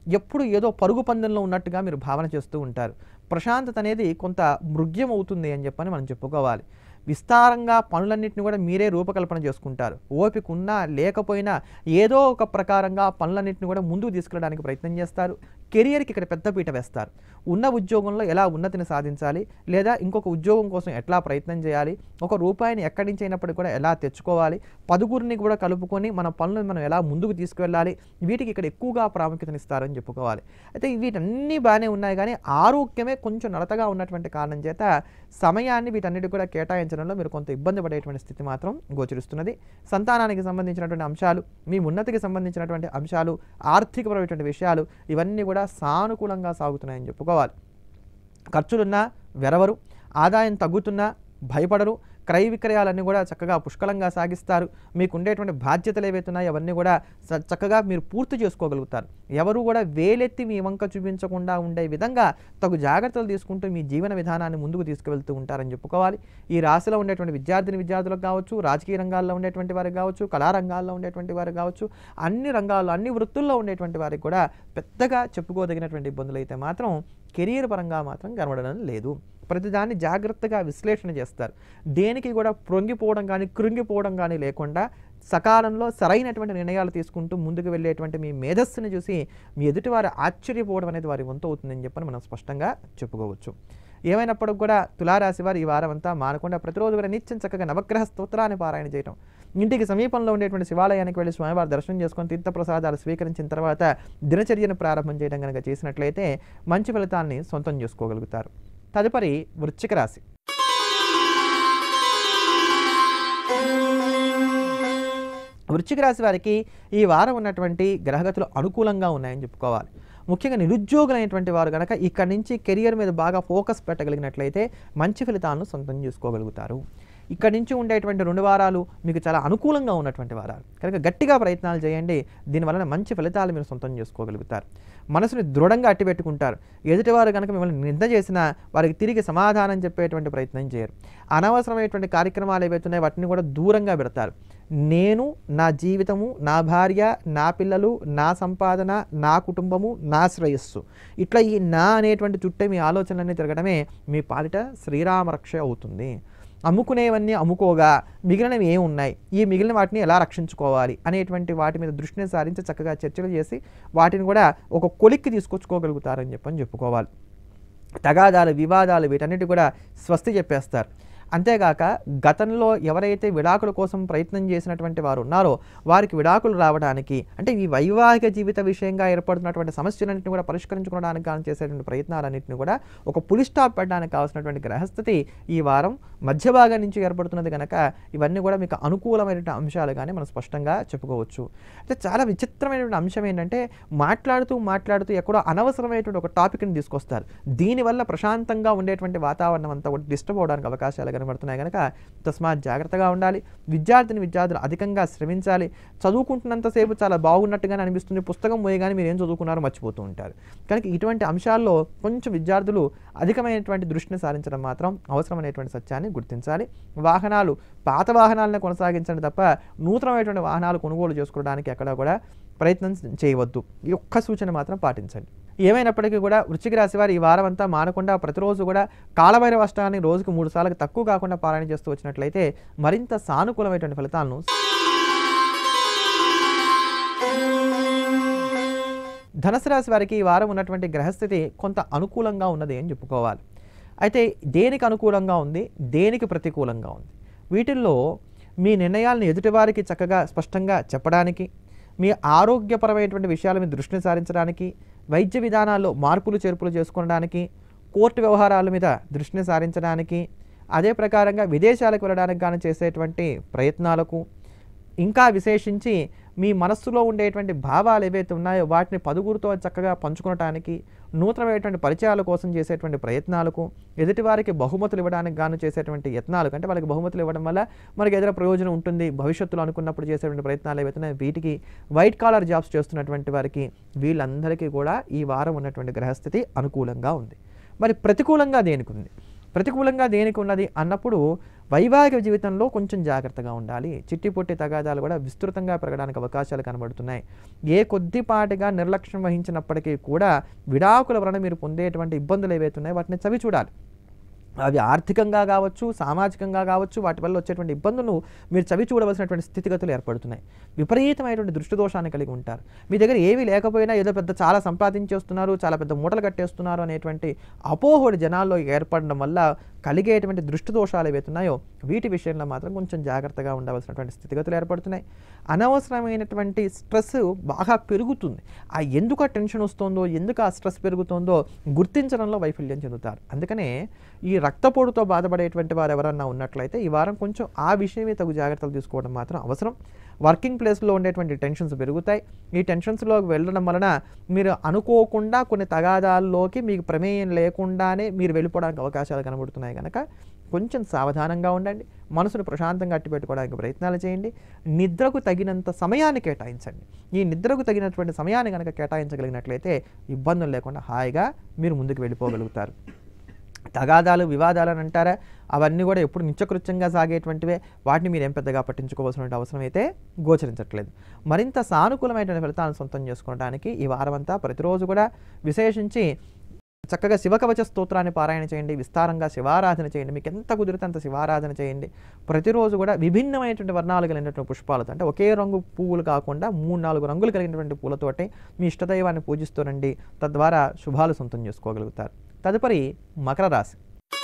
ఎప్పుడు ఏదో పరుగు పందెంలో ఉన్నట్టుగా మీరు భావన చేస్తూ ఉంటారు ప్రశాంతత అనేది కొంత మృగ్యం అవుతుంది అని చెప్పని మనం చెప్పుకోవాలి విస్తారంగా పనులన్నింటినీ కూడా మీరే రూపకల్పన చేసుకుంటారు ఓపిక ఉన్నా లేకపోయినా ఏదో ఒక ప్రకారంగా పనులన్నింటినీ కూడా ముందుకు తీసుకెళ్ళడానికి ప్రయత్నం చేస్తారు కెరియర్కి ఇక్కడ పెద్దపీట వేస్తారు ఉన్న ఉద్యోగంలో ఎలా ఉన్నతిని సాధించాలి లేదా ఇంకొక ఉద్యోగం కోసం ఎట్లా ప్రయత్నం చేయాలి ఒక రూపాయిని ఎక్కడి నుంచి అయినప్పటికీ కూడా ఎలా తెచ్చుకోవాలి పదుగురిని కూడా కలుపుకొని మన పనులను మనం ఎలా ముందుకు తీసుకువెళ్ళాలి వీటికి ఇక్కడ ఎక్కువగా ప్రాముఖ్యతనిస్తారని చెప్పుకోవాలి అయితే వీటన్నీ బాగానే ఉన్నాయి కానీ ఆరోగ్యమే కొంచెం నడతగా ఉన్నటువంటి కారణం చేత సమయాన్ని వీటన్నిటి కూడా కేటాయించడంలో మీరు కొంత ఇబ్బంది పడేటువంటి స్థితి మాత్రం గోచరిస్తున్నది సంతానానికి సంబంధించినటువంటి అంశాలు మీ ఉన్నతికి సంబంధించినటువంటి అంశాలు ఆర్థికపరమైనటువంటి విషయాలు ఇవన్నీ కూడా సానుకూలంగా సాగుతున్నాయని చెప్పుకోవాలి ఖర్చులున్నా వెరవరు ఆదాయం తగ్గుతున్నా భయపడరు క్రయ విక్రయాలన్నీ కూడా చక్కగా పుష్కలంగా సాగిస్తారు మీకు ఉండేటువంటి బాధ్యతలు ఏవైతే ఉన్నాయో అవన్నీ కూడా చ- చక్కగా మీరు పూర్తి చేసుకోగలుగుతారు ఎవరు కూడా వేలెత్తి మీ వంక చూపించకుండా ఉండే విధంగా తగు జాగ్రత్తలు తీసుకుంటూ మీ జీవన విధానాన్ని ముందుకు తీసుకువెళ్తూ ఉంటారని చెప్పుకోవాలి ఈ రాశిలో ఉండేటువంటి విద్యార్థిని విద్యార్థులకు కావచ్చు రాజకీయ రంగాల్లో ఉండేటువంటి వారికి కావచ్చు కళారంగాల్లో ఉండేటువంటి వారికి కావచ్చు అన్ని రంగాల్లో అన్ని వృత్తుల్లో ఉండేటువంటి వారికి కూడా పెద్దగా చెప్పుకోదగినటువంటి ఇబ్బందులు అయితే మాత్రం కెరీర్ పరంగా మాత్రం కనబడడం లేదు ప్రతిదాన్ని జాగ్రత్తగా విశ్లేషణ చేస్తారు దేనికి కూడా ప్రొంగిపోవడం కానీ కృంగిపోవడం కానీ లేకుండా సకాలంలో సరైనటువంటి నిర్ణయాలు తీసుకుంటూ ముందుకు వెళ్ళేటువంటి మీ మేధస్సుని చూసి మీ ఎదుటివారు ఆశ్చర్యపోవడం అనేది వారి వంతు అవుతుందని చెప్పని మనం స్పష్టంగా చెప్పుకోవచ్చు ఏమైనప్పటికి కూడా తులారాశి వారు ఈ వారం అంతా మానకుండా ప్రతిరోజు కూడా నిత్యం చక్కగా నవగ్రహ స్తోత్రాన్ని పారాయణ చేయడం ఇంటికి సమీపంలో ఉండేటువంటి శివాలయానికి వెళ్ళి స్వామివారి దర్శనం చేసుకొని తీర్థప్రసాదాలు స్వీకరించిన తర్వాత దినచర్యను ప్రారంభం చేయడం కనుక చేసినట్లయితే మంచి ఫలితాన్ని సొంతం చేసుకోగలుగుతారు తదుపరి వృశ్చిక రాశి వృశ్చిక రాశి వారికి ఈ వారం ఉన్నటువంటి గ్రహగతులు అనుకూలంగా ఉన్నాయని చెప్పుకోవాలి ముఖ్యంగా నిరుద్యోగులైనటువంటి వారు కనుక ఇక్కడి నుంచి కెరియర్ మీద బాగా ఫోకస్ పెట్టగలిగినట్లయితే మంచి ఫలితాలను సొంతం చేసుకోగలుగుతారు ఇక్కడి నుంచి ఉండేటువంటి రెండు వారాలు మీకు చాలా అనుకూలంగా ఉన్నటువంటి వారాలు కనుక గట్టిగా ప్రయత్నాలు చేయండి దీనివలన మంచి ఫలితాలు మీరు సొంతం చేసుకోగలుగుతారు మనసుని దృఢంగా అట్టిపెట్టుకుంటారు ఎదుటివారు కనుక మిమ్మల్ని నింద చేసినా వారికి తిరిగి సమాధానం చెప్పేటువంటి ప్రయత్నం చేయరు అనవసరమైనటువంటి కార్యక్రమాలు ఏవైతే ఉన్నాయో వాటిని కూడా దూరంగా పెడతారు నేను నా జీవితము నా భార్య నా పిల్లలు నా సంపాదన నా కుటుంబము నా శ్రేయస్సు ఇట్లా ఈ నా అనేటువంటి చుట్టే మీ ఆలోచనలన్నీ తిరగడమే మీ పాలిట శ్రీరామరక్ష అవుతుంది అమ్ముకునేవన్నీ అమ్ముకోగా మిగిలినవి ఏమి ఉన్నాయి ఈ మిగిలిన వాటిని ఎలా రక్షించుకోవాలి అనేటువంటి వాటి మీద దృష్టిని సారించి చక్కగా చర్చలు చేసి వాటిని కూడా ఒక కొలిక్కి తీసుకొచ్చుకోగలుగుతారని చెప్పని చెప్పుకోవాలి తగాదాలు వివాదాలు వీటన్నిటి కూడా స్వస్తి చెప్పేస్తారు అంతేగాక గతంలో ఎవరైతే విడాకుల కోసం ప్రయత్నం చేసినటువంటి వారు ఉన్నారో వారికి విడాకులు రావడానికి అంటే ఈ వైవాహిక జీవిత విషయంగా ఏర్పడుతున్నటువంటి సమస్యలన్నింటినీ కూడా పరిష్కరించుకోవడానికి కానీ చేసేటువంటి ప్రయత్నాలన్నింటినీ కూడా ఒక పులి స్టాప్ పెట్టడానికి కావాల్సినటువంటి గ్రహస్థితి ఈ వారం మధ్య భాగం నుంచి ఏర్పడుతున్నది కనుక ఇవన్నీ కూడా మీకు అనుకూలమైనటువంటి అంశాలుగానే మనం స్పష్టంగా చెప్పుకోవచ్చు అయితే చాలా విచిత్రమైనటువంటి అంశం ఏంటంటే మాట్లాడుతూ మాట్లాడుతూ ఎక్కడో అనవసరమైనటువంటి ఒక టాపిక్ని తీసుకొస్తారు దీనివల్ల ప్రశాంతంగా ఉండేటువంటి వాతావరణం అంతా కూడా డిస్టర్బ్ అవడానికి అవకాశాలు కనబడుతున్నాయి కనుక తస్మాత్ జాగ్రత్తగా ఉండాలి విద్యార్థిని విద్యార్థులు అధికంగా శ్రమించాలి చదువుకుంటున్నంతసేపు చాలా బాగున్నట్టుగానే అనిపిస్తుంది పుస్తకం పోయగానే మీరు ఏం చదువుకున్నారో మర్చిపోతూ ఉంటారు కనుక ఇటువంటి అంశాల్లో కొంచెం విద్యార్థులు అధికమైనటువంటి దృష్టిని సారించడం మాత్రం అవసరమైనటువంటి సత్యాన్ని గుర్తించాలి వాహనాలు పాత వాహనాలను కొనసాగించండి తప్ప నూతనమైనటువంటి వాహనాలు కొనుగోలు చేసుకోవడానికి ఎక్కడా కూడా ప్రయత్నం చేయవద్దు ఈ ఒక్క సూచన మాత్రం పాటించండి ఏమైనప్పటికీ కూడా వృశ్చిక రాశి వారు ఈ వారం అంతా మానకుండా ప్రతిరోజు కూడా కాలభైరవ అష్టాన్ని రోజుకు మూడు సార్లు తక్కువ కాకుండా పారాయణ చేస్తూ వచ్చినట్లయితే మరింత సానుకూలమైనటువంటి ఫలితాలను ధనుసు రాశి వారికి ఈ వారం ఉన్నటువంటి గ్రహస్థితి కొంత అనుకూలంగా ఉన్నది అని చెప్పుకోవాలి అయితే దేనికి అనుకూలంగా ఉంది దేనికి ప్రతికూలంగా ఉంది వీటిల్లో మీ నిర్ణయాలను ఎదుటివారికి చక్కగా స్పష్టంగా చెప్పడానికి మీ ఆరోగ్యపరమైనటువంటి విషయాల మీద దృష్టిని సారించడానికి వైద్య విధానాల్లో మార్పులు చేర్పులు చేసుకోవడానికి కోర్టు వ్యవహారాల మీద దృష్టిని సారించడానికి అదే ప్రకారంగా విదేశాలకు వెళ్ళడానికి కానీ చేసేటువంటి ప్రయత్నాలకు ఇంకా విశేషించి మీ మనస్సులో ఉండేటువంటి భావాలు ఏవైతే ఉన్నాయో వాటిని పదుగురితో చక్కగా పంచుకోవటానికి నూతనమైనటువంటి పరిచయాల కోసం చేసేటువంటి ప్రయత్నాలకు ఎదుటివారికి బహుమతులు ఇవ్వడానికి గాను చేసేటువంటి యత్నాలు అంటే వాళ్ళకి బహుమతులు ఇవ్వడం వల్ల మనకి ఏదైనా ప్రయోజనం ఉంటుంది భవిష్యత్తులో అనుకున్నప్పుడు చేసేటువంటి ప్రయత్నాలు ఏవైతే ఉన్నాయో వీటికి వైట్ కాలర్ జాబ్స్ చేస్తున్నటువంటి వారికి వీళ్ళందరికీ కూడా ఈ వారం ఉన్నటువంటి గ్రహస్థితి అనుకూలంగా ఉంది మరి ప్రతికూలంగా దేనికి ఉంది ప్రతికూలంగా దేనికి ఉన్నది అన్నప్పుడు వైవాహిక జీవితంలో కొంచెం జాగ్రత్తగా ఉండాలి చిట్టి పొట్టి తగాదాలు కూడా విస్తృతంగా పెరగడానికి అవకాశాలు కనబడుతున్నాయి ఏ కొద్దిపాటిగా నిర్లక్ష్యం వహించినప్పటికీ కూడా విడాకుల వలన మీరు పొందేటువంటి ఇబ్బందులు ఏవైతే ఉన్నాయో వాటిని చవి చూడాలి అవి ఆర్థికంగా కావచ్చు సామాజికంగా కావచ్చు వాటి వల్ల వచ్చేటువంటి ఇబ్బందులు మీరు చవి చూడవలసినటువంటి స్థితిగతులు ఏర్పడుతున్నాయి విపరీతమైనటువంటి దృష్టి దోషాన్ని కలిగి ఉంటారు మీ దగ్గర ఏమీ లేకపోయినా ఏదో పెద్ద చాలా సంపాదించేస్తున్నారు చాలా పెద్ద మూటలు కట్టేస్తున్నారు అనేటువంటి అపోహడి జనాల్లో ఏర్పడడం వల్ల కలిగేటువంటి దృష్టి దోషాలు ఏవైతే ఉన్నాయో వీటి విషయంలో మాత్రం కొంచెం జాగ్రత్తగా ఉండవలసినటువంటి స్థితిగతులు ఏర్పడుతున్నాయి అనవసరమైనటువంటి స్ట్రెస్ బాగా పెరుగుతుంది ఆ ఎందుకు ఆ టెన్షన్ వస్తుందో ఎందుకు ఆ స్ట్రెస్ పెరుగుతుందో గుర్తించడంలో వైఫల్యం చెందుతారు అందుకనే ఈ రక్తపోటుతో బాధపడేటువంటి వారు ఎవరన్నా ఉన్నట్లయితే ఈ వారం కొంచెం ఆ విషయమే తగు జాగ్రత్తలు తీసుకోవడం మాత్రం అవసరం వర్కింగ్ ప్లేస్లో ఉండేటువంటి టెన్షన్స్ పెరుగుతాయి ఈ టెన్షన్స్లోకి వెళ్ళడం వలన మీరు అనుకోకుండా కొన్ని తగాదాల్లోకి మీకు ప్రమేయం లేకుండానే మీరు వెళ్ళిపోవడానికి అవకాశాలు కనబడుతున్నాయి కనుక కొంచెం సావధానంగా ఉండండి మనసును ప్రశాంతంగా అట్టి పెట్టుకోవడానికి ప్రయత్నాలు చేయండి నిద్రకు తగినంత సమయాన్ని కేటాయించండి ఈ నిద్రకు తగినటువంటి సమయాన్ని కనుక కేటాయించగలిగినట్లయితే ఇబ్బందులు లేకుండా హాయిగా మీరు ముందుకు వెళ్ళిపోగలుగుతారు తగాదాలు వివాదాలు అని అంటారా అవన్నీ కూడా ఎప్పుడు నిత్యకృత్యంగా సాగేటువంటివే వాటిని మీరు ఏం పెద్దగా పట్టించుకోవాల్సిన అవసరం అయితే గోచరించట్లేదు మరింత సానుకూలమైన ఫలితాలను సొంతం చేసుకోవడానికి ఈ వారం అంతా ప్రతిరోజు కూడా విశేషించి చక్కగా శివకవచ స్తోత్రాన్ని పారాయణ చేయండి విస్తారంగా శివారాధన చేయండి మీకు ఎంత కుదిరితే అంత శివారాధన చేయండి ప్రతిరోజు కూడా విభిన్నమైనటువంటి వర్ణాలు కలిగినటువంటి పుష్పాలతో అంటే ఒకే రంగు పువ్వులు కాకుండా మూడు నాలుగు రంగులు కలిగినటువంటి పూలతోటి మీ ఇష్టదైవాన్ని పూజిస్తూనండి తద్వారా శుభాలు సొంతం చేసుకోగలుగుతారు తదుపరి మకర రాశి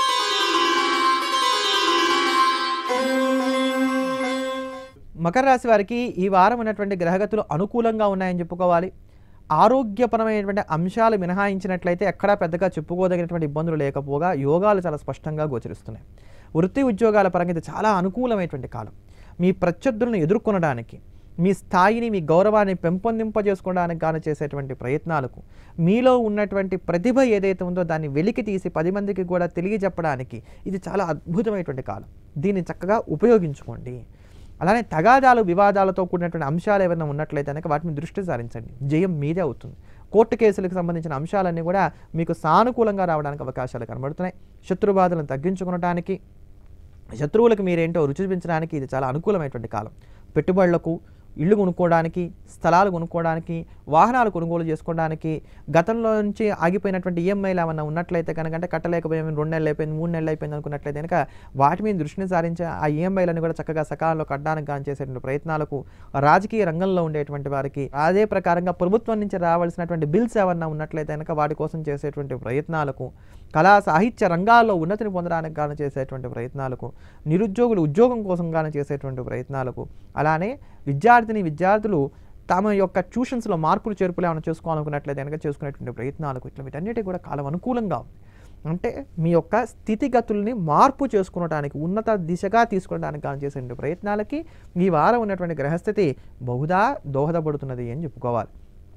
మకర రాశి వారికి ఈ వారం ఉన్నటువంటి గ్రహగతులు అనుకూలంగా ఉన్నాయని చెప్పుకోవాలి ఆరోగ్యపరమైనటువంటి అంశాలు మినహాయించినట్లయితే ఎక్కడా పెద్దగా చెప్పుకోదగినటువంటి ఇబ్బందులు లేకపోగా యోగాలు చాలా స్పష్టంగా గోచరిస్తున్నాయి వృత్తి ఉద్యోగాల పరంగా ఇది చాలా అనుకూలమైనటువంటి కాలం మీ ప్రత్యర్థులను ఎదుర్కొనడానికి మీ స్థాయిని మీ గౌరవాన్ని పెంపొందింపజేసుకోవడానికి గాను చేసేటువంటి ప్రయత్నాలకు మీలో ఉన్నటువంటి ప్రతిభ ఏదైతే ఉందో దాన్ని వెలికి తీసి పది మందికి కూడా తెలియజెప్పడానికి ఇది చాలా అద్భుతమైనటువంటి కాలం దీన్ని చక్కగా ఉపయోగించుకోండి అలానే తగాదాలు వివాదాలతో కూడినటువంటి అంశాలు ఏమైనా ఉన్నట్లయితే కనుక వాటిని దృష్టి సారించండి జయం మీదే అవుతుంది కోర్టు కేసులకు సంబంధించిన అంశాలన్నీ కూడా మీకు సానుకూలంగా రావడానికి అవకాశాలు కనబడుతున్నాయి శత్రుబాధలను తగ్గించుకోవడానికి శత్రువులకు మీరేంటో రుచి చూపించడానికి ఇది చాలా అనుకూలమైనటువంటి కాలం పెట్టుబడులకు ఇల్లు కొనుక్కోవడానికి స్థలాలు కొనుక్కోవడానికి వాహనాలు కొనుగోలు చేసుకోవడానికి గతంలో నుంచి ఆగిపోయినటువంటి ఈఎంఐలు ఏమన్నా ఉన్నట్లయితే కనుక అంటే కట్టలేకపోయాము రెండు నెలలు అయిపోయింది మూడు నెలలు అయిపోయింది అనుకున్నట్లయితే కనుక వాటి మీద దృష్టిని సారించి ఆ ఈఎంఐలను కూడా చక్కగా సకాలంలో కట్టడానికి కానీ చేసేటువంటి ప్రయత్నాలకు రాజకీయ రంగంలో ఉండేటువంటి వారికి అదే ప్రకారంగా ప్రభుత్వం నుంచి రావాల్సినటువంటి బిల్స్ ఏమన్నా ఉన్నట్లయితే కనుక వాటి కోసం చేసేటువంటి ప్రయత్నాలకు కళా సాహిత్య రంగాల్లో ఉన్నతిని పొందడానికి గాను చేసేటువంటి ప్రయత్నాలకు నిరుద్యోగులు ఉద్యోగం కోసం గాను చేసేటువంటి ప్రయత్నాలకు అలానే విద్యార్థిని విద్యార్థులు తమ యొక్క ట్యూషన్స్లో మార్పులు చేర్పులు ఏమైనా చేసుకోవాలనుకున్నట్లయితే కనుక చేసుకునేటువంటి ప్రయత్నాలకు ఇట్లా వీటన్నిటి కూడా కాలం అనుకూలంగా ఉంది అంటే మీ యొక్క స్థితిగతుల్ని మార్పు చేసుకోవడానికి ఉన్నత దిశగా తీసుకోవడానికి గాను చేసే ప్రయత్నాలకి ఈ వారం ఉన్నటువంటి గ్రహస్థితి బహుదా దోహదపడుతున్నది అని చెప్పుకోవాలి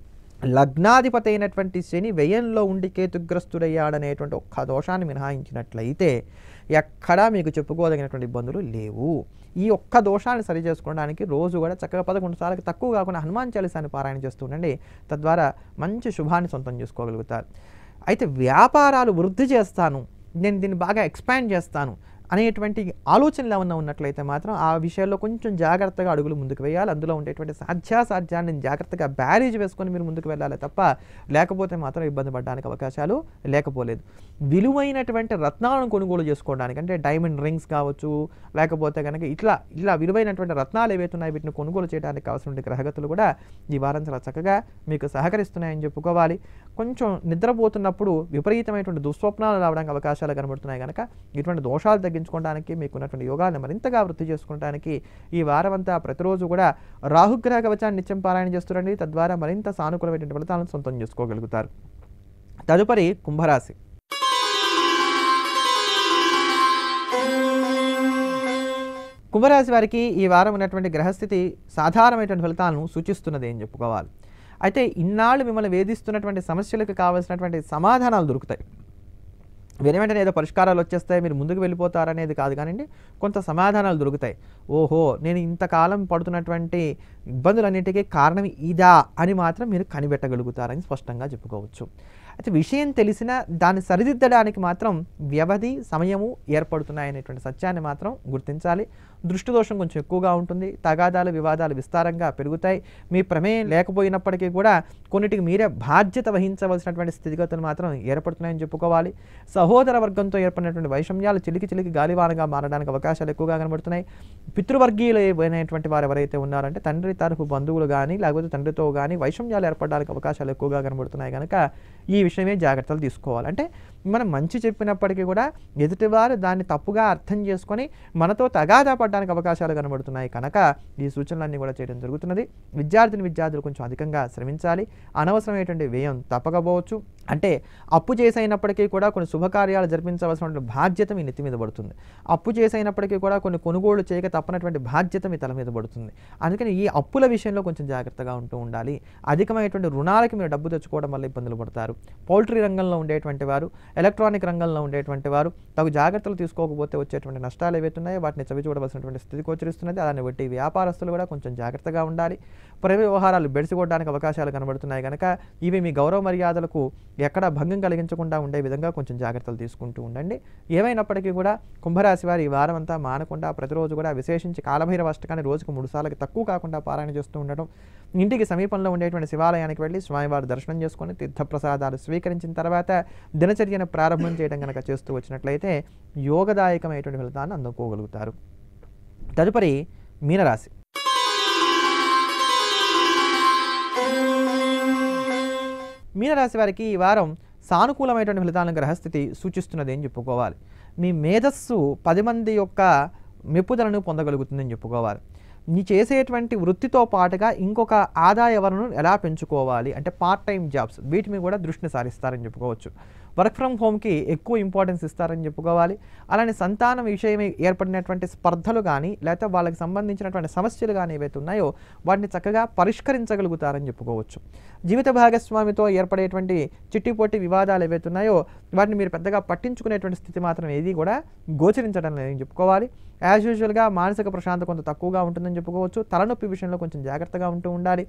లగ్నాధిపతి అయినటువంటి శని వ్యయంలో ఉండి కేతుగ్రస్తుడయ్యాడనేటువంటి ఒక్క దోషాన్ని మినహాయించినట్లయితే ఎక్కడా మీకు చెప్పుకోదగినటువంటి ఇబ్బందులు లేవు ఈ ఒక్క దోషాన్ని సరి చేసుకోవడానికి రోజు కూడా చక్కగా పదకొండు సార్లకి తక్కువ కాకుండా హనుమాన్ చాలీసాన్ని పారాయణ చేస్తుండండి తద్వారా మంచి శుభాన్ని సొంతం చేసుకోగలుగుతారు అయితే వ్యాపారాలు వృద్ధి చేస్తాను నేను దీన్ని బాగా ఎక్స్పాండ్ చేస్తాను అనేటువంటి ఆలోచనలు ఏమన్నా ఉన్నట్లయితే మాత్రం ఆ విషయాల్లో కొంచెం జాగ్రత్తగా అడుగులు ముందుకు వేయాలి అందులో ఉండేటువంటి సాధ్యాసాధ్యాన్ని జాగ్రత్తగా బ్యారేజ్ వేసుకొని మీరు ముందుకు వెళ్ళాలి తప్ప లేకపోతే మాత్రం ఇబ్బంది పడడానికి అవకాశాలు లేకపోలేదు విలువైనటువంటి రత్నాలను కొనుగోలు చేసుకోవడానికి అంటే డైమండ్ రింగ్స్ కావచ్చు లేకపోతే కనుక ఇట్లా ఇట్లా విలువైనటువంటి రత్నాలు ఏవైతే ఉన్నాయో వీటిని కొనుగోలు చేయడానికి కావాల్సిన గ్రహగతులు కూడా ఈ వారం చాలా చక్కగా మీకు సహకరిస్తున్నాయని చెప్పుకోవాలి కొంచెం నిద్రపోతున్నప్పుడు విపరీతమైనటువంటి దుస్వప్నాలు రావడానికి అవకాశాలు కనబడుతున్నాయి కనుక ఇటువంటి దోషాలు తగ్గించుకోవడానికి మీకు ఉన్నటువంటి యోగాన్ని మరింతగా వృద్ధి చేసుకోవడానికి ఈ వారం అంతా ప్రతిరోజు కూడా రాహుగ్రహ కవచాన్ని నిత్యం పారాయణ చేస్తురండి తద్వారా మరింత సానుకూలమైనటువంటి ఫలితాలను సొంతం చేసుకోగలుగుతారు తదుపరి కుంభరాశి కుంభరాశి వారికి ఈ వారం ఉన్నటువంటి గ్రహస్థితి సాధారణమైనటువంటి ఫలితాలను సూచిస్తున్నది అని చెప్పుకోవాలి అయితే ఇన్నాళ్ళు మిమ్మల్ని వేధిస్తున్నటువంటి సమస్యలకు కావాల్సినటువంటి సమాధానాలు దొరుకుతాయి వెను వెంటనే ఏదో పరిష్కారాలు వచ్చేస్తాయి మీరు ముందుకు వెళ్ళిపోతారనేది కాదు కానివ్వండి కొంత సమాధానాలు దొరుకుతాయి ఓహో నేను ఇంతకాలం పడుతున్నటువంటి ఇబ్బందులన్నిటికీ కారణం ఇదా అని మాత్రం మీరు కనిపెట్టగలుగుతారని స్పష్టంగా చెప్పుకోవచ్చు అయితే విషయం తెలిసినా దాన్ని సరిదిద్దడానికి మాత్రం వ్యవధి సమయము ఏర్పడుతున్నాయనేటువంటి సత్యాన్ని మాత్రం గుర్తించాలి దృష్టి దోషం కొంచెం ఎక్కువగా ఉంటుంది తగాదాలు వివాదాలు విస్తారంగా పెరుగుతాయి మీ ప్రమేయం లేకపోయినప్పటికీ కూడా కొన్నిటికి మీరే బాధ్యత వహించవలసినటువంటి స్థితిగతులు మాత్రం ఏర్పడుతున్నాయని చెప్పుకోవాలి సహోదర వర్గంతో ఏర్పడినటువంటి వైషమ్యాలు చిలికి చిలికి గాలివానగా మారడానికి అవకాశాలు ఎక్కువగా కనబడుతున్నాయి పితృవర్గీయులు అయినటువంటి వారు ఎవరైతే ఉన్నారంటే తండ్రి తరఫు బంధువులు కానీ లేకపోతే తండ్రితో కానీ వైషమ్యాలు ఏర్పడడానికి అవకాశాలు ఎక్కువగా కనబడుతున్నాయి కనుక ఈ విషయమే జాగ్రత్తలు తీసుకోవాలి అంటే మనం మంచి చెప్పినప్పటికీ కూడా ఎదుటివారు దాన్ని తప్పుగా అర్థం చేసుకొని మనతో తగాదా పడడానికి అవకాశాలు కనబడుతున్నాయి కనుక ఈ సూచనలన్నీ కూడా చేయడం జరుగుతున్నది విద్యార్థిని విద్యార్థులు కొంచెం అధికంగా శ్రమించాలి అనవసరమైనటువంటి వ్యయం తప్పకపోవచ్చు అంటే అప్పు చేసైనప్పటికీ కూడా కొన్ని శుభకార్యాలు జరిపించవలసినటువంటి బాధ్యత మీ నెత్తి మీద పడుతుంది అప్పు చేసైనప్పటికీ కూడా కొన్ని కొనుగోలు చేయక తప్పనటువంటి బాధ్యత మీ తల మీద పడుతుంది అందుకని ఈ అప్పుల విషయంలో కొంచెం జాగ్రత్తగా ఉంటూ ఉండాలి అధికమైనటువంటి రుణాలకి మీరు డబ్బు తెచ్చుకోవడం వల్ల ఇబ్బందులు పడతారు పౌల్ట్రీ రంగంలో ఉండేటువంటి వారు ఎలక్ట్రానిక్ రంగంలో ఉండేటువంటి వారు తగు జాగ్రత్తలు తీసుకోకపోతే వచ్చేటువంటి నష్టాలు ఏవైతే ఉన్నాయో వాటిని చవి చూడవలసినటువంటి స్థితి గోచరిస్తున్నది దాన్ని బట్టి వ్యాపారస్తులు కూడా కొంచెం జాగ్రత్తగా ఉండాలి ప్రేమ వ్యవహారాలు బెడిసికొట్టడానికి అవకాశాలు కనబడుతున్నాయి కనుక ఇవి మీ గౌరవ మర్యాదలకు ఎక్కడ భంగం కలిగించకుండా ఉండే విధంగా కొంచెం జాగ్రత్తలు తీసుకుంటూ ఉండండి ఏమైనప్పటికీ కూడా కుంభరాశి వారి ఈ వారం అంతా మానకుండా ప్రతిరోజు కూడా విశేషించి కాలభైరవ అష్టకాన్ని రోజుకు మూడు సార్లకి తక్కువ కాకుండా పారాయణ చేస్తూ ఉండటం ఇంటికి సమీపంలో ఉండేటువంటి శివాలయానికి వెళ్ళి స్వామివారి దర్శనం చేసుకొని తీర్థప్రసాదాలు స్వీకరించిన తర్వాత దినచర్యను ప్రారంభం చేయడం కనుక చేస్తూ వచ్చినట్లయితే యోగదాయకమైనటువంటి ఫలితాన్ని అందుకోగలుగుతారు తదుపరి మీనరాశి మీనరాశి వారికి ఈ వారం సానుకూలమైనటువంటి ఫలితాలను గ్రహస్థితి సూచిస్తున్నది అని చెప్పుకోవాలి మీ మేధస్సు పది మంది యొక్క మెప్పుదలను పొందగలుగుతుందని చెప్పుకోవాలి మీ చేసేటువంటి వృత్తితో పాటుగా ఇంకొక ఆదాయ వనరును ఎలా పెంచుకోవాలి అంటే పార్ట్ టైం జాబ్స్ వీటి మీద కూడా దృష్టిని సారిస్తారని చెప్పుకోవచ్చు వర్క్ ఫ్రమ్ హోమ్కి ఎక్కువ ఇంపార్టెన్స్ ఇస్తారని చెప్పుకోవాలి అలానే సంతానం విషయమై ఏర్పడినటువంటి స్పర్ధలు కానీ లేకపోతే వాళ్ళకి సంబంధించినటువంటి సమస్యలు కానీ ఏవైతే ఉన్నాయో వాటిని చక్కగా పరిష్కరించగలుగుతారని చెప్పుకోవచ్చు జీవిత భాగస్వామితో ఏర్పడేటువంటి చిట్టిపోటి వివాదాలు ఏవైతే ఉన్నాయో వాటిని మీరు పెద్దగా పట్టించుకునేటువంటి స్థితి మాత్రం ఏది కూడా గోచరించడం లేదని చెప్పుకోవాలి యాజ్ యూజువల్గా మానసిక ప్రశాంతత కొంత తక్కువగా ఉంటుందని చెప్పుకోవచ్చు తలనొప్పి విషయంలో కొంచెం జాగ్రత్తగా ఉంటూ ఉండాలి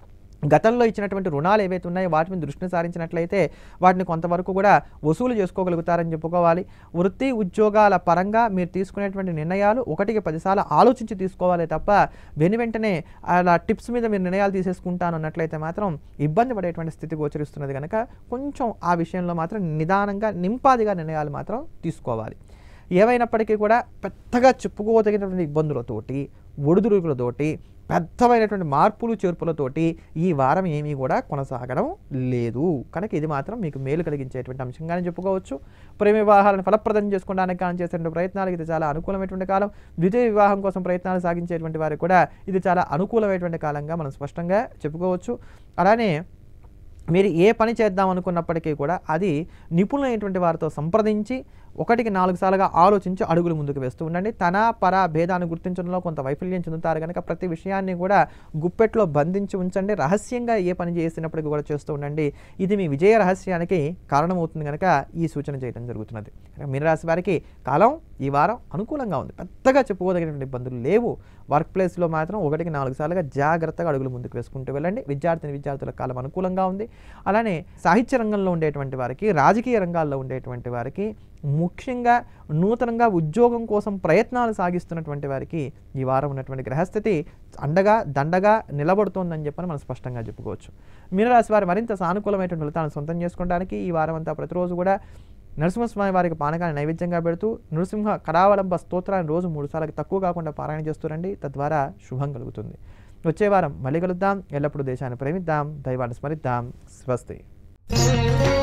గతంలో ఇచ్చినటువంటి రుణాలు ఏవైతే ఉన్నాయో వాటి మీద దృష్టిని సారించినట్లయితే వాటిని కొంతవరకు కూడా వసూలు చేసుకోగలుగుతారని చెప్పుకోవాలి వృత్తి ఉద్యోగాల పరంగా మీరు తీసుకునేటువంటి నిర్ణయాలు ఒకటికి పదిసార్లు ఆలోచించి తీసుకోవాలి తప్ప వెను వెంటనే అలా టిప్స్ మీద మీరు నిర్ణయాలు తీసేసుకుంటాను అన్నట్లయితే మాత్రం ఇబ్బంది పడేటువంటి స్థితి గోచరిస్తున్నది కనుక కొంచెం ఆ విషయంలో మాత్రం నిదానంగా నింపాదిగా నిర్ణయాలు మాత్రం తీసుకోవాలి ఏవైనప్పటికీ కూడా పెద్దగా చెప్పుకోదగినటువంటి ఇబ్బందులతోటి ఒడిదుడుకులతోటి పెద్దమైనటువంటి మార్పులు చేర్పులతోటి ఈ వారం ఏమీ కూడా కొనసాగడం లేదు కనుక ఇది మాత్రం మీకు మేలు కలిగించేటువంటి అంశంగానే చెప్పుకోవచ్చు ప్రేమ వివాహాలను ఫలప్రదం చేసుకోవడానికి కానీ చేసేటువంటి ప్రయత్నాలకు ఇది చాలా అనుకూలమైనటువంటి కాలం ద్వితీయ వివాహం కోసం ప్రయత్నాలు సాగించేటువంటి వారికి కూడా ఇది చాలా అనుకూలమైనటువంటి కాలంగా మనం స్పష్టంగా చెప్పుకోవచ్చు అలానే మీరు ఏ పని చేద్దాం అనుకున్నప్పటికీ కూడా అది నిపుణులైనటువంటి వారితో సంప్రదించి ఒకటికి నాలుగు సార్లుగా ఆలోచించి అడుగులు ముందుకు వేస్తూ ఉండండి తన పర భేదాన్ని గుర్తించడంలో కొంత వైఫల్యం చెందుతారు కనుక ప్రతి విషయాన్ని కూడా గుప్పెట్లో బంధించి ఉంచండి రహస్యంగా ఏ పని చేసినప్పటికీ కూడా చేస్తూ ఉండండి ఇది మీ విజయ రహస్యానికి కారణమవుతుంది కనుక ఈ సూచన చేయడం జరుగుతున్నది మీనరాశి వారికి కాలం ఈ వారం అనుకూలంగా ఉంది పెద్దగా చెప్పుకోదగినటువంటి ఇబ్బందులు లేవు వర్క్ ప్లేస్లో మాత్రం ఒకటికి నాలుగు సార్లుగా జాగ్రత్తగా అడుగులు ముందుకు వేసుకుంటూ వెళ్ళండి విద్యార్థిని విద్యార్థుల కాలం అనుకూలంగా ఉంది అలానే సాహిత్య రంగంలో ఉండేటువంటి వారికి రాజకీయ రంగాల్లో ఉండేటువంటి వారికి ముఖ్యంగా నూతనంగా ఉద్యోగం కోసం ప్రయత్నాలు సాగిస్తున్నటువంటి వారికి ఈ వారం ఉన్నటువంటి గ్రహస్థితి అండగా దండగా నిలబడుతోందని చెప్పని మనం స్పష్టంగా చెప్పుకోవచ్చు మీనరాశి వారు మరింత సానుకూలమైనటువంటి ఫలితాలను సొంతం చేసుకోవడానికి ఈ వారం అంతా ప్రతిరోజు కూడా నరసింహస్వామి వారికి పానకాన్ని నైవేద్యంగా పెడుతూ నృసింహ కరావలంబ స్తోత్రాన్ని రోజు మూడు సార్లకి తక్కువ కాకుండా పారాయణ చేస్తూరండి తద్వారా శుభం కలుగుతుంది వచ్చే వారం మళ్ళీ కలుద్దాం ఎల్లప్పుడూ దేశాన్ని ప్రేమిద్దాం దైవాన్ని స్మరిద్దాం స్వస్తి